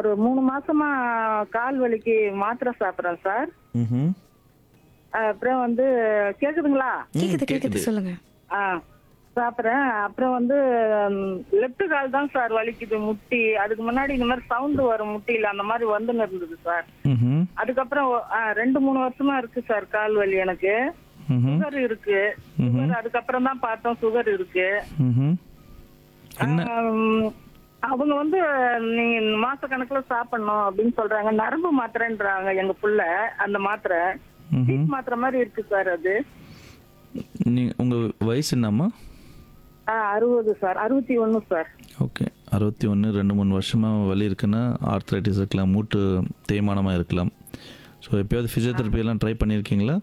ஒரு மூணு மாசமா கால் வலிக்கு மாத்திரை சாப்பிட்றேன் சார் ம் அப்புறம் வந்து கேக்குதுங்களா கேக்குது கேக்குது சொல்லுங்க ஆ சாப்பிட்றேன் அப்புறம் வந்து லெஃப்ட் கால் தான் சார் வலிக்குது முட்டி அதுக்கு முன்னாடி இந்த மாதிரி சவுண்டு வரும் முட்டியில அந்த மாதிரி வந்துன்னு இருந்தது சார் ம் அதுக்கப்புறம் ஒ- ஆ, ரெண்டு மூணு வருஷமா இருக்கு சார் கால் வலி எனக்கு ம் சுகர் இருக்கு சுகர் அதுக்கப்புறம் தான் பார்த்தோம் சுகர் இருக்கு ம் என்ன ஆம், அவங்க வந்து நீங்க மாச கணக்குல சாப்பிடணும் அப்படின்னு சொல்றாங்க நரம்பு மாத்திரைன்றாங்க எங்க புள்ள அந்த மாத்திரை சீட் மாத்திரை மாதிரி இருக்கு சார் அது நீ உங்கள் வயசு என்னம்மா ஆ, அறுபது சார் அறுபத்தி ஒண்ணு சார் ஓகே அறுபத்தி ஒன்று ரெண்டு மூணு வருஷமாக வலி இருக்குன்னா ஆர்த்ரைட்டிஸ் இருக்கலாம் மூட்டு தேய்மானமாக இருக்கலாம் ஸோ எப்பயாவது ஃபிசியோதெரப்பி எல்லாம் ட்ரை பண்ணியிருக்கீங்களா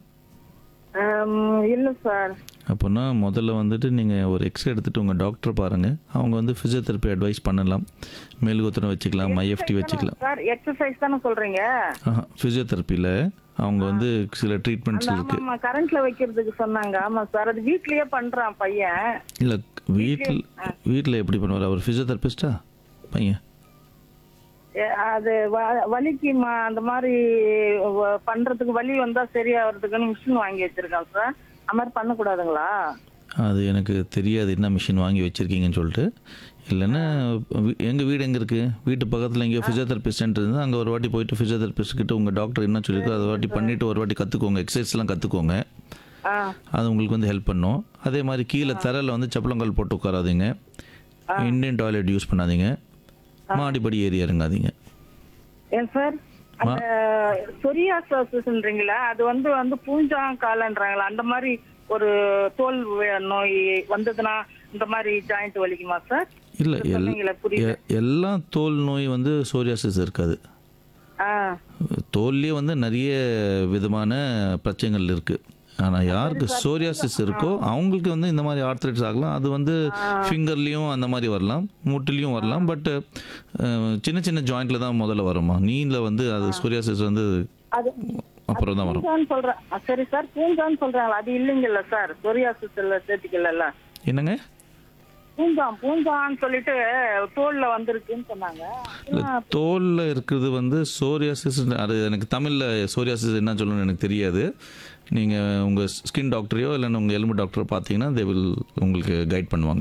ஆம், இல்ல சார் அப்போனா முதல்ல வந்துட்டு நீங்கள் ஒரு எக்ஸ்ரே எடுத்துகிட்டு உங்கள் டாக்டரை பாருங்கள் அவங்க வந்து ஃபிசியோதெரப்பி அட்வைஸ் பண்ணலாம் மேல்குத்தனை வச்சுக்கலாம் ஐஎஃப்டி வச்சுக்கலாம் சார் எக்ஸசைஸ் தானே சொல்றீங்க ஆஹா ஃபிசியோதெரப்பியில் அவங்க வந்து சில ட்ரீட்மெண்ட்ஸ் ஆமா இருக்குது ஆமா கரண்ட்ல வைக்கிறதுக்கு சொன்னாங்க ஆமா சார் அது வீட்லயே பண்றான் பையன் இல்லை வீட்டில் வீட்டில் எப்படி பண்ணுவார் அவர் ஃபிசியோதெரபிஸ்டா பையன் ஏ, அது வ- வலிக்கு ம- அந்த மாதிரி வ- பண்றதுக்கு வலி வந்தா சரியாகிறதுக்குன்னு மிஷின் வாங்கி வச்சிருக்கான் சார் அந்த மாதிரி பண்ணக்கூடாதுங்களா அது எனக்கு தெரியாது என்ன மிஷின் வாங்கி வச்சுருக்கீங்கன்னு சொல்லிட்டு இல்லைன்னா எங்கள் வீடு எங்கே இருக்குது வீட்டு பக்கத்தில் எங்கேயோ ஃபிசியோதெரபிஸ்ட் சென்டர் இருந்தால் அங்கே ஒரு வாட்டி போயிட்டு ஃபிசியோதெரபிஸ்ட் கிட்ட உங்கள் டாக்டர் என்ன சொல்லியிருக்கோ அதை வாட்டி பண்ணிவிட்டு ஒரு வாட்டி கற்றுக்கோங்க எக்ஸசைஸ்லாம் கற்றுக்கோங்க ஆ அது உங்களுக்கு வந்து ஹெல்ப் பண்ணும் அதே மாதிரி கீழே தரையில் வந்து சப்பளங்கால் போட்டு உட்காராதீங்க இந்தியன் டாய்லெட் யூஸ் பண்ணாதீங்க மாடிப்படி ஏறி இறங்காதீங்க ஏன் சார் அந்த சொரியாசஸ்ன்றீங்களா அது வந்து வந்து பூஞ்சாங்காலன்றாங்களா அந்த மாதிரி ஒரு தோல் வே- நோய் வந்ததுன்னா இந்த மாதிரி ஜாயிண்ட் வலிக்குமா சார் இல்லை எல் சொன்னீங்களே, புரியுது எ- எல்லா தோல் நோய் வந்து சோரியாசிஸ் இருக்காது ஆ தோல்லே வந்து நிறைய விதமான பிரச்சனைகள் இருக்குது ஆனால் யாருக்கு சோரியாசிஸ் இருக்கோ அவங்களுக்கு வந்து இந்த மாதிரி ஆர்த்ரைட்ஸ் ஆகலாம் அது வந்து ஃபிங்கர்லேயும் அந்த மாதிரி வரலாம் முட்டிலையும் வரலாம் பட் சின்ன சின்ன ஜாயிண்ட்டில் தான் முதல்ல வருமா நீல வந்து அது சோரியாசிஸ் வந்து அது அப்புறம் தான் வரும் பூஞ்சான்னு சொல்றேன் ஆ, சரி சார் பூஞ்சான்னு சொல்றாங்களா அது இல்லைங்கல்ல சார் சொரியாசிஸ் இல்ல சேர்த்துக்கல என்னங்க பூஞ்சான் பூஞ்சான்னு சொல்லிட்டு தோல்ல வந்திருக்குன்னு சொன்னாங்க இல்லை தோலில் இருக்கிறது வந்து சோரியாசிஸ் அது எனக்கு தமிழில் சோரியாசிஸ் என்ன சொல்லணும்னு எனக்கு தெரியாது நீங்கள் உங்கள் ஸ்கின் டாக்டரையோ இல்லைன்னா உங்கள் எலும்பு டாக்டரோ பார்த்தீங்கன்னா தே வில் உங்களுக்கு கைட் பண்ணுவாங்க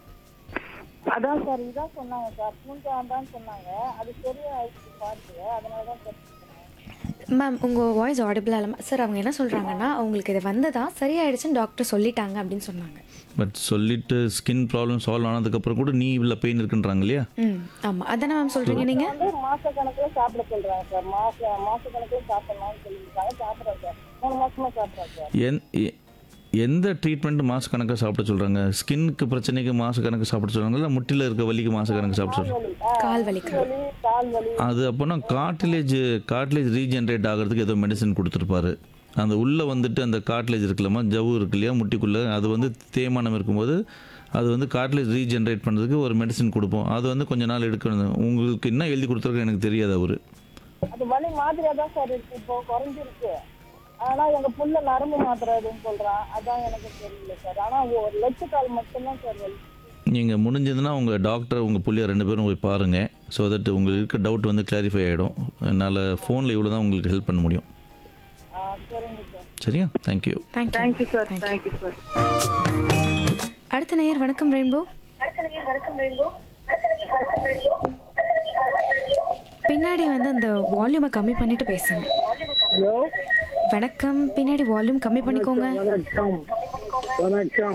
அதான் சார் இதான் சொன்னாங்க சார் பூஞ்சான் தான் சொன்னாங்க அது சரியாயிடுச்சு பாருங்க அதனால தான் சார் மேம் உங்கள் வாய்ஸ் ஆடிபிளாக இல்லாமல் சார் அவங்க என்ன சொல்கிறாங்கன்னா அவங்களுக்கு இது வந்ததா சரியாயிடுச்சுன்னு டாக்டர் சொல்லிட்டாங்க அப்படின்னு சொன்னாங்க பட் சொல்லிட்டு ஸ்கின் ப்ராப்ளம் சால்வ் ஆனதுக்கப்புறம் கூட நீ இவ்வளோ பெயின் இருக்குன்றாங்க இல்லையா ம் ஆமாம் அதானே மேம் சொல்கிறீங்க நீங்கள் வந்து மாச கணக்குல சாப்பிட சொல்றாங்க சார் மாச மாச கணக்குல சாப்பிடலாம்னு சொல்லியிருக்காங்க சாப்பிடுறேன் சார் மூணு மாசமா சாப்பிடுறேன் சார் என் எ- எந்த ட்ரீட்மெண்ட் மாச கணக்காக சாப்பிட சொல்கிறாங்க ஸ்கின்னுக்கு பிரச்சனைக்கு மாச கணக்கு சாப்பிட சொல்கிறாங்க இல்லை முட்டியில் இருக்க வலிக்கு மாச கணக்கு சாப்பிட சொல்கிறாங்க கால் வலிக்கு வலி கால் வலி அது அப்போனா கார்டிலேஜ் கார்டிலேஜ் ரீஜென்ரேட் ஆகிறதுக்கு ஏதோ மெடிசன் கொடுத்துருப்பாரு அந்த உள்ளே வந்துட்டு அந்த கார்டிலேஜ் இருக்குல்லம்மா ஜவ்வு இருக்கு இல்லையா முட்டிக்குள்ளே அது வந்து தேய்மானம் இருக்கும்போது அது வந்து கார்டிலேஜ் ரீஜென்ரேட் பண்ணுறதுக்கு ஒரு மெடிசன் கொடுப்போம் அது வந்து கொஞ்ச நாள் எடுக்கணும் உங்களுக்கு என்ன எழுதி கொடுத்துருக்கு எனக்கு தெரியாது அவர் அது வலி மாதிரியா தான் சார் இருக்கு இப்போ குறைஞ்சிருக்கு ஆனா எங்க புள்ள நரம்பு மாத்திரை எதுவும் சொல்றான் அதான் எனக்கு தெரியல சார் ஆனா ஒரு லட்ச கால் மட்டும்தான் சார் வலி நீங்கள் முடிஞ்சதுன்னா உங்கள் டாக்டர் உங்கள் புள்ளிய ரெண்டு பேரும் போய் பாருங்கள் ஸோ தட் உங்களுக்கு இருக்க டவுட் வந்து கிளாரிஃபை ஆகிடும் என்னால் ஃபோனில் இவ்வளோ தான் உங்களுக்கு ஹெல்ப் பண்ண முடியும் ஆ, சரிங்க சார் சரியா thank you thank you thank you sir thank you sir அடுத்த நேயர் வணக்கம் ரெயின்போ பின்னாடி வந்து அந்த வால்யூமை கம்மி பண்ணிட்டு பேசுங்க ஹலோ வணக்கம் பின்னாடி வால்யூம் கம்மி பண்ணிக்கோங்க வணக்கம் வணக்கம்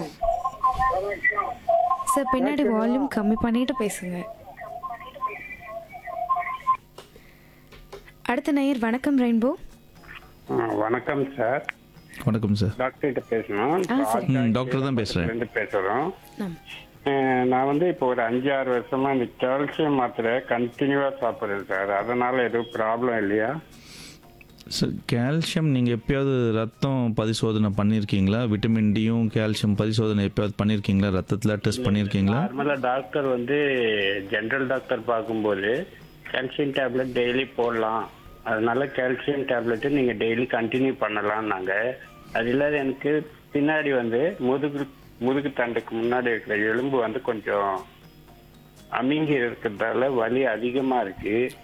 சார் பின்னாடி வால்யூம் கம்மி பண்ணிட்டு பேசுங்க அடுத்த நேயர் வணக்கம் ரெயின்போ ஆ, வணக்கம் சார் வணக்கம் சார் டாக்டர்கிட்ட பேசணும் ஆ சரி ம் டாக்டர் தான் பேசுகிறேன் ரெண்டு பேசுகிறோம் ஆம். நான் வந்து இப்போ ஒரு அஞ்சு ஆறு வருஷமா இந்த கால்சியம் மாத்திரை கண்டினியூவா சாப்பிட்றேன் சார் அதனால எதுவும் ப்ராப்ளம் இல்லையா சார் கால்சியம் நீங்கள் எப்பயாவது ரத்தம் பரிசோதனை பண்ணியிருக்கீங்களா விட்டமின் டியும் கால்சியம் பரிசோதனை எப்பயாவது பண்ணியிருக்கீங்களா ரத்தத்தில் டெஸ்ட் பண்ணியிருக்கீங்களா நார்மலாக டாக்டர் வந்து ஜென்ரல் டாக்டர் பார்க்கும்போது கால்சியம் டேப்லெட் டெய்லி போடலாம் அதனால கால்சியம் டேப்லெட்டு நீங்கள் டெய்லி கண்டினியூ பண்ணலாம்னாங்க அது இல்லாத எனக்கு பின்னாடி வந்து முதுகு முதுகு தண்டுக்கு முன்னாடி இருக்கிற எலும்பு வந்து கொஞ்சம் அமிங்கி இருக்கிறதால வலி அதிகமாக இருக்கு